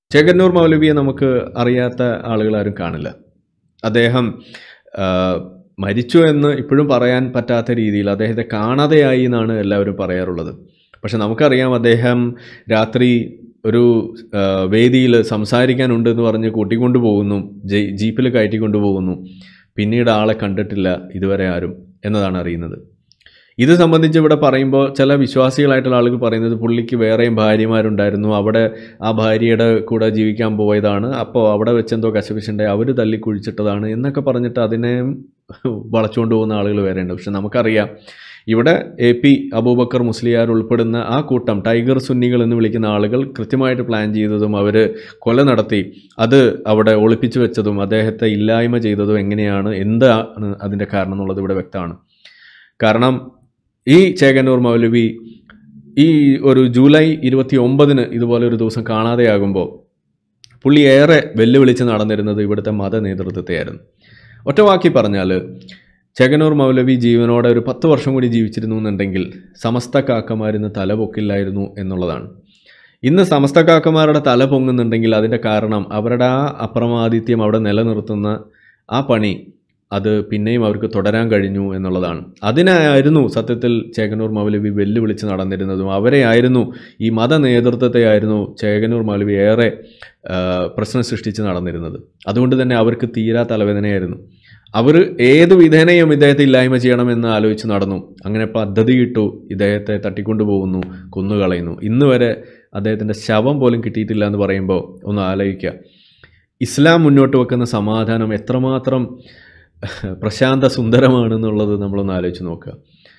ചേകന്നൂർ മൗലവിയെ നമുക്ക് അറിയാത്ത ആളുകളാരും കാണില്ല അദ്ദേഹം ആ, മരിച്ചു എന്ന് ഇപ്പോഴും പറയാൻ പറ്റാത്ത രീതിയിൽ അദ്ദേഹത്തെ കാണാതെയായി എന്നാണ് എല്ലാവരും പറയാറുള്ളത് പക്ഷെ നമുക്കറിയാം അദ്ദേഹം രാത്രി ഒരു വേദിയിൽ സംസാരിക്കാനുണ്ട് എന്ന് പറഞ്ഞ് കൂട്ടിക്കൊണ്ടു പോകുന്നു ജയി- ജീപ്പിൽ കയറ്റിക്കൊണ്ടു പോകുന്നു പിന്നീട് ആളെ കണ്ടിട്ടില്ല ഇതുവരെ ആരും എന്നതാണ് അറിയുന്നത് ഇത് സംബന്ധിച്ച് ഇവിടെ പറയുമ്പോൾ ചില വിശ്വാസികളായിട്ടുള്ള ആളുകൾ പറയുന്നത് പുള്ളിക്ക് വേറെയും ഭാര്യമാരുണ്ടായിരുന്നു അവിടെ ആ ഭാര്യയുടെ കൂടെ ജീവിക്കാൻ പോയതാണ് അപ്പോൾ അവിടെ വെച്ചെന്തോ കശപിശുണ്ടെ അവർ തല്ലി കുഴിച്ചിട്ടതാണ് എന്നൊക്കെ പറഞ്ഞിട്ട് അതിനെ വളച്ചുകൊണ്ട് പോകുന്ന ആളുകൾ വേറെയുണ്ട് പക്ഷെ നമുക്കറിയാം ഇവിടെ എ പി അബൂബക്കർ മുസ്ലിയാർ ഉൾപ്പെടുന്ന ആ കൂട്ടം ടൈഗർ സുന്നികൾ എന്ന് വിളിക്കുന്ന ആളുകൾ കൃത്യമായിട്ട് പ്ലാൻ ചെയ്തതും അവർ കൊല നടത്തി അത് അവിടെ ഒളിപ്പിച്ചു വെച്ചതും അദ്ദേഹത്തെ ഇല്ലായ്മ ചെയ്തതും എങ്ങനെയാണ് എന്താണ് അതിൻ്റെ കാരണം എന്നുള്ളത് ഇവിടെ വ്യക്തമാണ് കാരണം ഈ ചേകന്നൂർ മൗലവി ഈ ഒരു ജൂലൈ ഇരുപത്തി ഒമ്പതിന് ഇതുപോലെ ഒരു ദിവസം കാണാതെയാകുമ്പോൾ പുള്ളി ഏറെ വെല്ലുവിളിച്ച് നടന്നിരുന്നത് ഇവിടുത്തെ മത നേതൃത്വത്തെയായിരുന്നു ഒറ്റവാക്കി പറഞ്ഞാൽ ചേകന്നൂർ മൗലവി ജീവനോടെ ഒരു പത്ത് വർഷം കൂടി ജീവിച്ചിരുന്നു എന്നുണ്ടെങ്കിൽ സമസ്ത കാക്കമാരിന്ന് തല പൊക്കില്ലായിരുന്നു എന്നുള്ളതാണ് ഇന്ന് സമസ്ത കാക്കമാരുടെ തല പൊങ്ങുന്നുണ്ടെങ്കിൽ അതിൻ്റെ കാരണം അവരുടെ ആ അപ്രമാദിത്യം അവിടെ നിലനിർത്തുന്ന ആ പണി അത് പിന്നെയും അവർക്ക് തുടരാൻ കഴിഞ്ഞു എന്നുള്ളതാണ് അതിനായിരുന്നു സത്യത്തിൽ ചേകനൂർ മൗലവി വെല്ലുവിളിച്ച് നടന്നിരുന്നതും അവരെയായിരുന്നു ഈ മത നേതൃത്വത്തെയായിരുന്നു ചേകനൂർ മൗലവി ഏറെ ആ, പ്രശ്നം സൃഷ്ടിച്ച് നടന്നിരുന്നത് അതുകൊണ്ട് തന്നെ അവർക്ക് തീരാ തലവേദനയായിരുന്നു അവർ ഏത് വിധേനയും ഇദ്ദേഹത്തെ ഇല്ലായ്മ ചെയ്യണമെന്ന് ആലോചിച്ച് നടന്നു അങ്ങനെ പദ്ധതി ഇട്ടു ഇദ്ദേഹത്തെ തട്ടിക്കൊണ്ടുപോകുന്നു കൊന്നുകളയുന്നു ഇന്ന് വരെ അദ്ദേഹത്തിൻ്റെ ശവം പോലും കിട്ടിയിട്ടില്ല എന്ന് പറയുമ്പോൾ ഒന്ന് ആലോചിക്കുക ഇസ്ലാം മുന്നോട്ട് വെക്കുന്ന സമാധാനം എത്രമാത്രം പ്രശാന്ത സുന്ദരമാണെന്നുള്ളത് നമ്മളൊന്ന് ആലോചിച്ച് നോക്കുക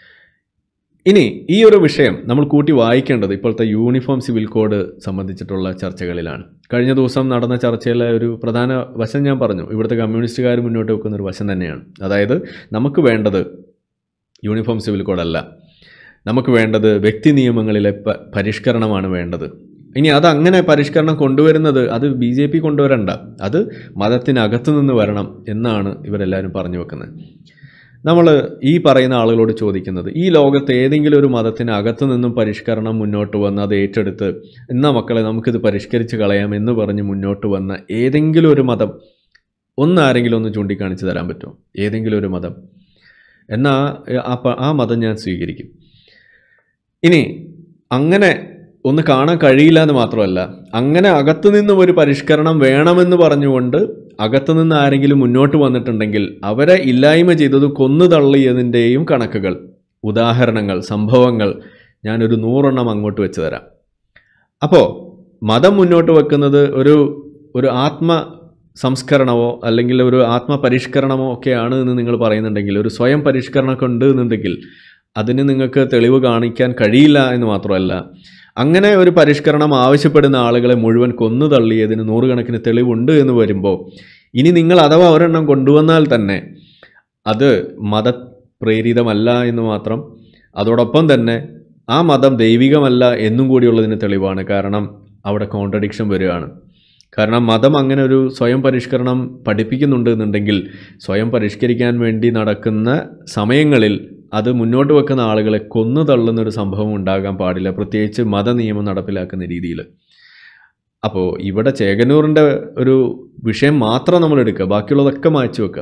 ഇനി ഈ ഒരു വിഷയം നമ്മൾ കൂട്ടി വായിക്കേണ്ടത് ഇപ്പോഴത്തെ യൂണിഫോം സിവിൽ കോഡ് സംബന്ധിച്ചിട്ടുള്ള ചർച്ചകളിലാണ് കഴിഞ്ഞ ദിവസം നടന്ന ചർച്ചയിലെ ഒരു പ്രധാന വശം ഞാൻ പറഞ്ഞു ഇവിടുത്തെ കമ്മ്യൂണിസ്റ്റുകാർ മുന്നോട്ട് വെക്കുന്ന ഒരു വശം തന്നെയാണ് അതായത് നമുക്ക് വേണ്ടത് യൂണിഫോം സിവിൽ കോഡല്ല നമുക്ക് വേണ്ടത് വ്യക്തി നിയമങ്ങളിലെ പ- പരിഷ്കരണമാണ് വേണ്ടത് ഇനി അത് അങ്ങനെ പരിഷ്കരണം കൊണ്ടുവരുന്നത് അത് ബി ജെ പി കൊണ്ടുവരണ്ട അത് മതത്തിനകത്ത് നിന്ന് വരണം എന്നാണ് ഇവരെല്ലാവരും പറഞ്ഞു വെക്കുന്നത് നമ്മൾ ഈ പറയുന്ന ആളുകളോട് ചോദിക്കുന്നത് ഈ ലോകത്ത് ഏതെങ്കിലും ഒരു മതത്തിനകത്ത് നിന്നും പരിഷ്കരണം മുന്നോട്ട് വന്ന് അത് ഏറ്റെടുത്ത് എന്നാ മക്കളെ നമുക്കിത് പരിഷ്കരിച്ച് കളയാം എന്ന് പറഞ്ഞ് മുന്നോട്ട് വന്ന ഏതെങ്കിലും ഒരു മതം ഒന്ന് ആരെങ്കിലും ഒന്ന് ചൂണ്ടിക്കാണിച്ച് തരാൻ പറ്റുമോ ഏതെങ്കിലും ഒരു മതം എന്നാൽ ആ പ- ആ മതം ഞാൻ സ്വീകരിക്കും ഇനി അങ്ങനെ ഒന്ന് കാണാൻ കഴിയില്ല എന്ന് മാത്രമല്ല അങ്ങനെ അകത്തു നിന്നും ഒരു പരിഷ്കരണം വേണമെന്ന് പറഞ്ഞുകൊണ്ട് അകത്തു നിന്ന് ആരെങ്കിലും മുന്നോട്ട് വന്നിട്ടുണ്ടെങ്കിൽ അവരെ ഇല്ലായ്മ ചെയ്തത് കൊന്നു തള്ളിയതിൻ്റെയും കണക്കുകൾ ഉദാഹരണങ്ങൾ സംഭവങ്ങൾ ഞാനൊരു നൂറെണ്ണം അങ്ങോട്ട് വെച്ച് തരാം അപ്പോൾ മതം മുന്നോട്ട് വെക്കുന്നത് ഒരു ഒരു ആത്മ സംസ്കരണമോ അല്ലെങ്കിൽ ഒരു ആത്മപരിഷ്കരണമോ ഒക്കെയാണ് എന്ന് നിങ്ങൾ പറയുന്നുണ്ടെങ്കിൽ ഒരു സ്വയം പരിഷ്കരണമൊക്കെ ഉണ്ട് എന്നുണ്ടെങ്കിൽ അതിന് നിങ്ങൾക്ക് തെളിവ് കാണിക്കാൻ കഴിയില്ല എന്ന് മാത്രമല്ല അങ്ങനെ ഒരു പരിഷ്കരണം ആവശ്യപ്പെടുന്ന ആളുകളെ മുഴുവൻ കൊന്നു തള്ളിയതിന് നൂറുകണക്കിന് തെളിവുണ്ട് എന്ന് വരുമ്പോൾ ഇനി നിങ്ങൾ അഥവാ ഒരെണ്ണം കൊണ്ടുവന്നാൽ തന്നെ അത് മതപ്രേരിതമല്ല എന്ന് മാത്രം അതോടൊപ്പം തന്നെ ആ മതം ദൈവികമല്ല എന്നും കൂടിയുള്ളതിന് തെളിവാണ് കാരണം അവിടെ കോൺട്രഡിക്ഷൻ വരികയാണ് കാരണം മതം അങ്ങനെ ഒരു സ്വയം പരിഷ്കരണം പഠിപ്പിക്കുന്നുണ്ട് എന്നുണ്ടെങ്കിൽ സ്വയം പരിഷ്കരിക്കാൻ വേണ്ടി നടക്കുന്ന സമയങ്ങളിൽ അത് മുന്നോട്ട് വെക്കുന്ന ആളുകളെ കൊന്നു തള്ളുന്ന ഒരു സംഭവം ഉണ്ടാകാൻ പാടില്ല പ്രത്യേകിച്ച് മത നിയമം നടപ്പിലാക്കുന്ന രീതിയിൽ അപ്പോൾ ഇവിടെ ചേകനൂറിൻ്റെ ഒരു വിഷയം മാത്രം നമ്മൾ എടുക്കുക ബാക്കിയുള്ളതൊക്കെ മാറ്റി വെക്കുക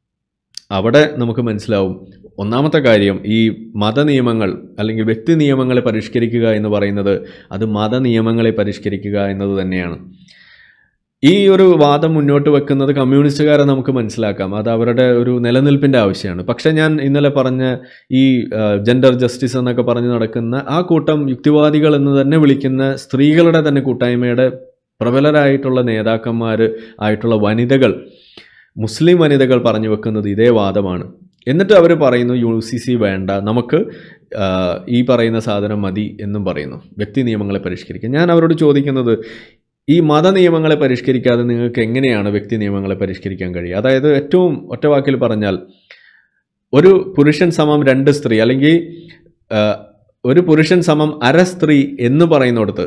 അവിടെ നമുക്ക് മനസ്സിലാവും ഒന്നാമത്തെ കാര്യം ഈ മത നിയമങ്ങൾ അല്ലെങ്കിൽ വ്യക്തി നിയമങ്ങളെ പരിഷ്കരിക്കുക എന്ന് പറയുന്നത് അത് മത നിയമങ്ങളെ പരിഷ്കരിക്കുക എന്നത് തന്നെയാണ് ഈ ഒരു വാദം മുന്നോട്ട് വെക്കുന്നത് കമ്മ്യൂണിസ്റ്റുകാരെ നമുക്ക് മനസ്സിലാക്കാം അത് അവരുടെ ഒരു നിലനിൽപ്പിൻ്റെ ആവശ്യമാണ് പക്ഷേ ഞാൻ ഇന്നലെ പറഞ്ഞ ഈ ജെൻഡർ ജസ്റ്റിസ് എന്നൊക്കെ പറഞ്ഞ് നടക്കുന്ന ആ കൂട്ടം യുക്തിവാദികൾ എന്ന് തന്നെ വിളിക്കുന്ന സ്ത്രീകളുടെ തന്നെ കൂട്ടായ്മയുടെ പ്രബലരായിട്ടുള്ള നേതാക്കന്മാർ ആയിട്ടുള്ള വനിതകൾ മുസ്ലിം വനിതകൾ പറഞ്ഞു വെക്കുന്നത് ഇതേ വാദമാണ് എന്നിട്ട് അവർ പറയുന്നു യു സി സി വേണ്ട നമുക്ക് ആ, ഈ പറയുന്ന സാധനം മതി എന്നും പറയുന്നു വ്യക്തി നിയമങ്ങളെ പരിഷ്കരിക്കുക ഞാൻ അവരോട് ചോദിക്കുന്നത് ഈ മത നിയമങ്ങളെ പരിഷ്കരിക്കാതെ നിങ്ങൾക്ക് എങ്ങനെയാണ് വ്യക്തി നിയമങ്ങളെ പരിഷ്കരിക്കാൻ കഴിയുക അതായത് ഏറ്റവും ഒറ്റവാക്കിൽ പറഞ്ഞാൽ ഒരു പുരുഷൻ സമം രണ്ട് സ്ത്രീ അല്ലെങ്കിൽ ആ, ഒരു പുരുഷൻ സമം അര സ്ത്രീ എന്ന് പറയുന്നിടത്ത്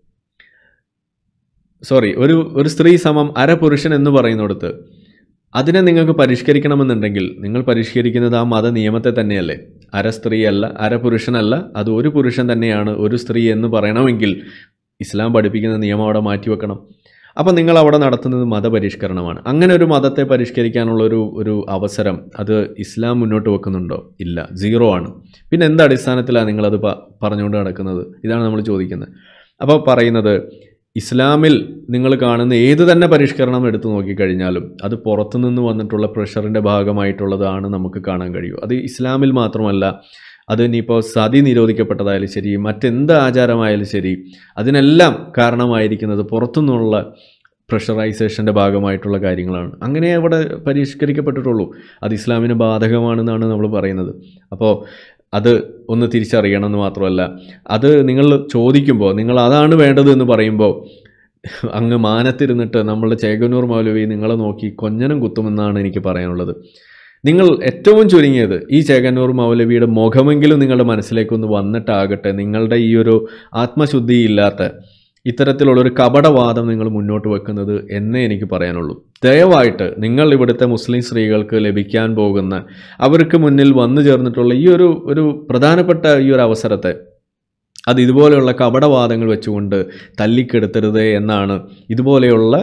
സോറി ഒരു ഒരു സ്ത്രീ സമം അര പുരുഷൻ എന്ന് പറയുന്നിടത്ത് അതിനെ നിങ്ങൾക്ക് പരിഷ്കരിക്കണമെന്നുണ്ടെങ്കിൽ നിങ്ങൾ പരിഷ്കരിക്കുന്നത് ആ മത നിയമത്തെ തന്നെയല്ലേ അര സ്ത്രീയല്ല അര പുരുഷനല്ല അത് ഒരു പുരുഷൻ തന്നെയാണ് ഒരു സ്ത്രീ എന്ന് പറയണമെങ്കിൽ ഇസ്ലാം പഠിപ്പിക്കുന്ന നിയമം അവിടെ മാറ്റിവെക്കണം അപ്പം നിങ്ങൾ അവിടെ നടത്തുന്നത് മതപരിഷ്കരണമാണ് അങ്ങനെ ഒരു മതത്തെ പരിഷ്കരിക്കാനുള്ള ഒരു ഒരു അവസരം അത് ഇസ്ലാം മുന്നോട്ട് വെക്കുന്നുണ്ടോ ഇല്ല സീറോ ആണ് പിന്നെ എന്ത് അടിസ്ഥാനത്തിലാണ് നിങ്ങളത് പ- പറഞ്ഞുകൊണ്ട് നടക്കുന്നത് ഇതാണ് നമ്മൾ ചോദിക്കുന്നത് അപ്പോൾ പറയുന്നത് ഇസ്ലാമിൽ നിങ്ങൾ കാണുന്ന ഏത് തന്നെ പരിഷ്കരണം എടുത്തു നോക്കിക്കഴിഞ്ഞാലും അത് പുറത്തുനിന്ന് വന്നിട്ടുള്ള പ്രഷറിൻ്റെ ഭാഗമായിട്ടുള്ളതാണ് നമുക്ക് കാണാൻ കഴിയൂ അത് ഇസ്ലാമിൽ മാത്രമല്ല അത് ഇനിയിപ്പോൾ സതി നിരോധിക്കപ്പെട്ടതായാലും ശരി മറ്റെന്ത് ആചാരമായാലും ശരി അതിനെല്ലാം കാരണമായിരിക്കുന്നത് പുറത്തുനിന്നുള്ള പ്രഷറൈസേഷൻ്റെ ഭാഗമായിട്ടുള്ള കാര്യങ്ങളാണ് അങ്ങനെ അവിടെ പരിഷ്കരിക്കപ്പെട്ടിട്ടുള്ളൂ അത് ഇസ്ലാമിന് ബാധകമാണെന്നാണ് നമ്മൾ പറയുന്നത് അപ്പോൾ അത് ഒന്ന് തിരിച്ചറിയണമെന്ന് മാത്രമല്ല അത് നിങ്ങൾ ചോദിക്കുമ്പോൾ നിങ്ങൾ അതാണ് വേണ്ടത് എന്ന് പറയുമ്പോൾ അങ്ങ് മാനത്തിരുന്നിട്ട് നമ്മളുടെ ചേകനൂർ മൗലവി നിങ്ങളെ നോക്കി കൊഞ്ഞനം കുത്തുമെന്നാണ് എനിക്ക് പറയാനുള്ളത് നിങ്ങൾ ഏറ്റവും ചുരുങ്ങിയത് ഈ ചേകന്നൂർ മൗലവിയുടെ മുഖമെങ്കിലും നിങ്ങളുടെ മനസ്സിലേക്കൊന്ന് വന്നിട്ടാകട്ടെ നിങ്ങളുടെ ഈ ഒരു ആത്മശുദ്ധിയില്ലാത്ത ഇത്തരത്തിലുള്ളൊരു കപടവാദം നിങ്ങൾ മുന്നോട്ട് വെക്കുന്നത് എന്നേ എനിക്ക് പറയാനുള്ളൂ ദയവായിട്ട് നിങ്ങൾ ഇവിടുത്തെ മുസ്ലിം സ്ത്രീകൾക്ക് ലഭിക്കാൻ പോകുന്ന അവർക്ക് മുന്നിൽ വന്നു ചേർന്നിട്ടുള്ള ഈ ഒരു ഒരു പ്രധാനപ്പെട്ട ഈ ഒരു അവസരത്തെ അത് ഇതുപോലെയുള്ള കപടവാദങ്ങൾ വെച്ചുകൊണ്ട് തല്ലിക്കെടുത്തരുത് എന്നാണ് ഇതുപോലെയുള്ള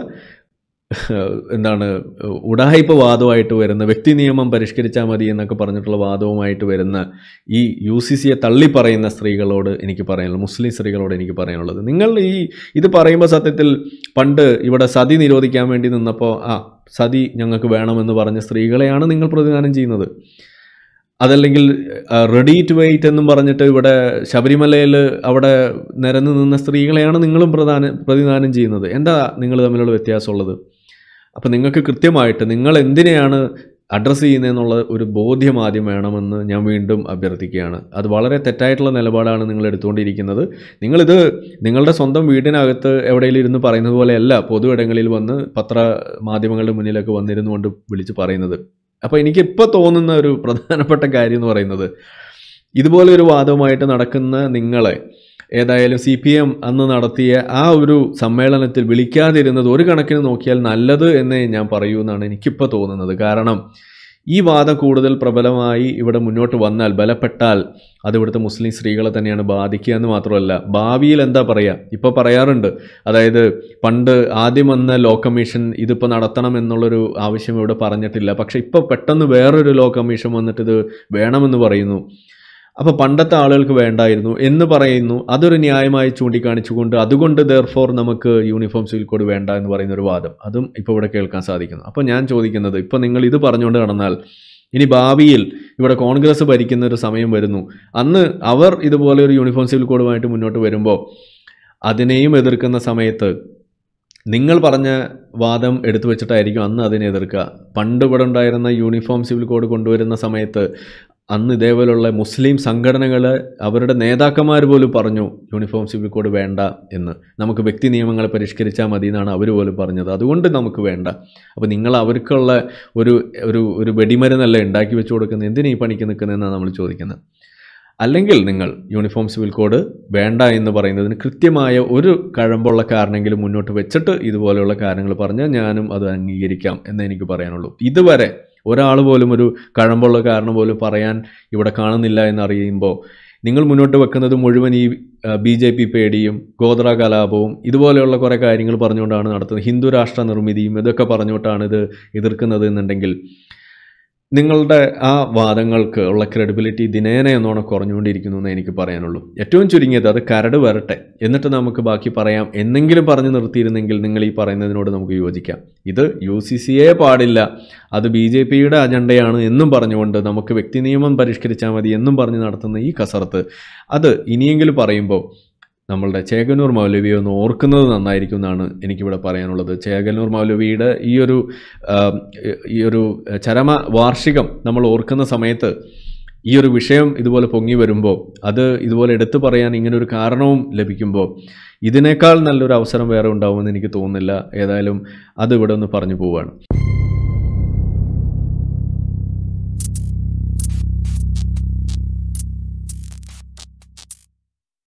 എന്താണ് ഉടായ്പ വാദമായിട്ട് വരുന്ന വ്യക്തി നിയമം പരിഷ്കരിച്ചാൽ മതി എന്നൊക്കെ പറഞ്ഞിട്ടുള്ള വാദവുമായിട്ട് വരുന്ന ഈ യു സി സിയെ തള്ളി പറയുന്ന സ്ത്രീകളോട് എനിക്ക് പറയാനുള്ളത് മുസ്ലിം സ്ത്രീകളോട് എനിക്ക് പറയാനുള്ളത് നിങ്ങൾ ഈ ഇത് പറയുമ്പോൾ സത്യത്തിൽ പണ്ട് ഇവിടെ സതി നിരോധിക്കാൻ വേണ്ടി നിന്നപ്പോൾ ആ സതി ഞങ്ങൾക്ക് വേണമെന്ന് പറഞ്ഞ സ്ത്രീകളെയാണ് നിങ്ങൾ പ്രതിദാനം ചെയ്യുന്നത് അതല്ലെങ്കിൽ റെഡി ടു വെയിറ്റ് എന്നും പറഞ്ഞിട്ട് ഇവിടെ ശബരിമലയിൽ അവിടെ നിരന്ന് നിന്ന സ്ത്രീകളെയാണ് നിങ്ങളും പ്രധാന പ്രതിദാനം ചെയ്യുന്നത് എന്താ നിങ്ങൾ തമ്മിലുള്ള വ്യത്യാസമുള്ളത് അപ്പം നിങ്ങൾക്ക് കൃത്യമായിട്ട് നിങ്ങൾ എന്തിനെയാണ് അഡ്രസ്സ് ചെയ്യുന്നതെന്നുള്ള ഒരു ബോധ്യം ആദ്യം വേണമെന്ന് ഞാൻ വീണ്ടും അഭ്യർത്ഥിക്കുകയാണ് അത് വളരെ തെറ്റായിട്ടുള്ള നിലപാടാണ് നിങ്ങൾ എടുത്തുകൊണ്ടിരിക്കുന്നത് നിങ്ങളിത് നിങ്ങളുടെ സ്വന്തം വീടിനകത്ത് എവിടെയെങ്കിലും ഇരുന്ന് പറയുന്നത് പോലെയല്ല പൊതു ഇടങ്ങളിൽ വന്ന് പത്ര മാധ്യമങ്ങളുടെ മുന്നിലൊക്കെ വന്നിരുന്നു കൊണ്ട് വിളിച്ച് പറയുന്നത് അപ്പോൾ എനിക്കിപ്പോൾ തോന്നുന്ന ഒരു പ്രധാനപ്പെട്ട കാര്യം എന്ന് പറയുന്നത് ഇതുപോലെ ഒരു വാദവുമായിട്ട് നടക്കുന്ന നിങ്ങളെ ഏതായാലും സി പി എം അന്ന് നടത്തിയ ആ ഒരു സമ്മേളനത്തിൽ വിളിക്കാതിരുന്നത് ഒരു കണക്കിന് നോക്കിയാൽ നല്ലത് എന്നേ ഞാൻ പറയൂ എന്നാണ് എനിക്കിപ്പോൾ തോന്നുന്നത് കാരണം ഈ വാദം കൂടുതൽ പ്രബലമായി ഇവിടെ മുന്നോട്ട് വന്നാൽ ബലപ്പെട്ടാൽ അത് ഇവിടുത്തെ മുസ്ലിം സ്ത്രീകളെ തന്നെയാണ് ബാധിക്കുക എന്ന് മാത്രമല്ല ഭാവിയിൽ എന്താ പറയുക ഇപ്പോൾ പറയാറുണ്ട് അതായത് പണ്ട് ആദ്യം വന്ന ലോ കമ്മീഷൻ ഇതിപ്പോൾ നടത്തണം എന്നുള്ളൊരു ആവശ്യം ഇവിടെ പറഞ്ഞിട്ടില്ല പക്ഷേ ഇപ്പോൾ പെട്ടെന്ന് വേറൊരു ലോ കമ്മീഷൻ വന്നിട്ട് ഇത് വേണമെന്ന് പറയുന്നു അപ്പോൾ പണ്ടത്തെ ആളുകൾക്ക് വേണ്ടായിരുന്നു എന്ന് പറയുന്നു അതൊരു ന്യായമായി ചൂണ്ടിക്കാണിച്ചുകൊണ്ട് അതുകൊണ്ട് ദർഫോർ നമുക്ക് യൂണിഫോം സിവിൽ കോഡ് വേണ്ട എന്ന് പറയുന്ന ഒരു വാദം അതും ഇപ്പോൾ ഇവിടെ കേൾക്കാൻ സാധിക്കുന്നു അപ്പോൾ ഞാൻ ചോദിക്കുന്നത് ഇപ്പോൾ നിങ്ങൾ ഇത് പറഞ്ഞുകൊണ്ട് നടന്നാൽ ഇനി ഭാവിയിൽ ഇവിടെ കോൺഗ്രസ് ഭരിക്കുന്ന ഒരു സമയം വരുന്നു അന്ന് അവർ ഇതുപോലെ ഒരു യൂണിഫോം സിവിൽ കോഡുമായിട്ട് മുന്നോട്ട് വരുമ്പോൾ അതിനെയും എതിർക്കുന്ന സമയത്ത് നിങ്ങൾ പറഞ്ഞ വാദം എടുത്തു വെച്ചിട്ടായിരിക്കും അന്ന് അതിനെ എതിർക്കുക പണ്ട് ഇവിടെ ഉണ്ടായിരുന്ന യൂണിഫോം സിവിൽ കോഡ് കൊണ്ടുവരുന്ന സമയത്ത് അന്ന് ഇതേപോലുള്ള മുസ്ലിം സംഘടനകൾ അവരുടെ നേതാക്കന്മാർ പോലും പറഞ്ഞു യൂണിഫോം സിവിൽ കോഡ് വേണ്ട എന്ന് നമുക്ക് വ്യക്തി നിയമങ്ങളെ പരിഷ്കരിച്ചാൽ മതി എന്നാണ് അവർ പോലും പറഞ്ഞത് അതുകൊണ്ട് നമുക്ക് വേണ്ട അപ്പോൾ നിങ്ങൾ അവർക്കുള്ള ഒരു ഒരു ഒരു വെടിമരുന്നല്ല ഉണ്ടാക്കി വെച്ച് കൊടുക്കുന്നത് എന്തിനാ ഈ പണിക്ക് നിൽക്കുന്നതെന്നാണ് നമ്മൾ ചോദിക്കുന്നത് അല്ലെങ്കിൽ നിങ്ങൾ യൂണിഫോം സിവിൽ കോഡ് വേണ്ട എന്ന് പറയുന്നതിന് കൃത്യമായ ഒരു കഴമ്പുള്ള കാരണമെങ്കിലും മുന്നോട്ട് വെച്ചിട്ട് ഇതുപോലെയുള്ള കാര്യങ്ങൾ പറഞ്ഞാൽ ഞാനും അത് അംഗീകരിക്കാം എന്നേ എനിക്ക് പറയാനുള്ളൂ ഇതുവരെ ഒരാൾ പോലും ഒരു കഴമ്പുള്ള കാരണം പോലും പറയാൻ ഇവിടെ കാണുന്നില്ല എന്നറിയുമ്പോൾ നിങ്ങൾ മുന്നോട്ട് വെക്കുന്നത് മുഴുവൻ ഈ ബി ജെ പി പേടിയും ഗോത്ര കലാപവും ഇതുപോലെയുള്ള കുറേ കാര്യങ്ങൾ പറഞ്ഞുകൊണ്ടാണ് നടത്തുന്നത് ഹിന്ദു രാഷ്ട്ര നിർമ്മിതിയും ഇതൊക്കെ പറഞ്ഞുകൊണ്ടാണ് ഇത് എതിർക്കുന്നത് എന്നുണ്ടെങ്കിൽ നിങ്ങളുടെ ആ വാദങ്ങൾക്ക് ഉള്ള ക്രെഡിബിലിറ്റി ദിനേന എന്നോണം കുറഞ്ഞുകൊണ്ടിരിക്കുന്നു എന്ന് എനിക്ക് പറയാനുള്ളൂ ഏറ്റവും ചുരുങ്ങിയത് അത് കരട് വരട്ടെ എന്നിട്ട് നമുക്ക് ബാക്കി പറയാം എന്നെങ്കിലും പറഞ്ഞു നിർത്തിയിരുന്നെങ്കിൽ നിങ്ങൾ ഈ പറയുന്നതിനോട് നമുക്ക് യോജിക്കാം ഇത് യു സി സിയെ പാടില്ല അത് ബി ജെ പിയുടെ അജണ്ടയാണ് എന്നും പറഞ്ഞുകൊണ്ട് നമുക്ക് വ്യക്തി നിയമം പരിഷ്കരിച്ചാൽ മതി എന്നും പറഞ്ഞ് നടത്തുന്ന ഈ കസർത്ത് അത് ഇനിയെങ്കിലും പറയുമ്പോൾ നമ്മളുടെ ചേകനൂർ മൗലവിയെ ഒന്ന് ഓർക്കുന്നത് നന്നായിരിക്കും എന്നാണ് എനിക്കിവിടെ പറയാനുള്ളത് ചേകനൂർ മൗലവിയുടെ ഈ ഒരു ആ, ഈ ഒരു ചരമ വാർഷികം നമ്മൾ ഓർക്കുന്ന സമയത്ത് ഈ ഒരു വിഷയം ഇതുപോലെ പൊങ്ങി വരുമ്പോൾ അത് ഇതുപോലെ എടുത്തു പറയാൻ ഇങ്ങനെ ഒരു കാരണവും ലഭിക്കുമ്പോൾ ഇതിനേക്കാൾ നല്ലൊരു അവസരം വേറെ ഉണ്ടാവുമെന്ന് എനിക്ക് തോന്നുന്നില്ല ഏതായാലും അത് ഇവിടെ ഒന്ന് പറഞ്ഞു പോവുകയാണ്